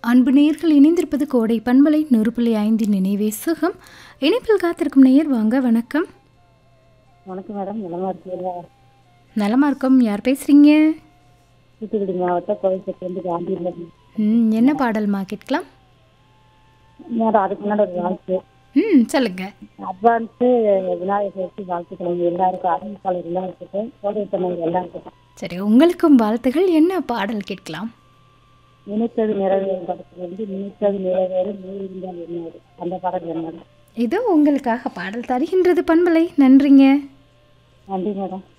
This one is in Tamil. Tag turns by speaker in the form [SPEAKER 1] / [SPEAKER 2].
[SPEAKER 1] அன்பு நேயர்கள் இணைந்திருப்பது கோடை பண்பலை நூறு புள்ளி ஐந்தின் நினைவே சுகம் இணைப்பில் காத்திருக்கும் நேயர் வாங்க வணக்கம்
[SPEAKER 2] வணக்கம் மேடம் நலமா இருக்கீங்களா
[SPEAKER 1] நலமா இருக்கோம் யார் பேசுறீங்க
[SPEAKER 2] தூத்துக்குடி மாவட்டம் கோவில்பட்டிலேருந்து காந்தியில்
[SPEAKER 1] ம் என்ன பாடல்மா கேட்கலாம்
[SPEAKER 2] மேடம் அதுக்கு முன்னாடி ஒரு வாழ்த்து
[SPEAKER 1] ம் சொல்லுங்க
[SPEAKER 2] அட்வான்ஸு விநாயகர் சதுர்த்தி வாழ்த்துக்கள் எல்லாருக்கும் அறிவிப்பாளர் எல்லாருக்கும் கோடை பண்ணவர் எல்லாருக்கும்
[SPEAKER 1] சரி உங்களுக்கும் வாழ்த்துகள் என்ன பாடல் கேட்கலாம்
[SPEAKER 2] நினைத்தது நிறைவேறும் படத்துல வந்து நினைத்தது நிறைவேறும் நீ இருந்தால் என்ன அந்த பாடல் வேணும் மேடம்
[SPEAKER 1] இதோ உங்களுக்காக பாடல் தருகின்றது பண்பலை நன்றிங்க
[SPEAKER 2] நன்றி மேடம்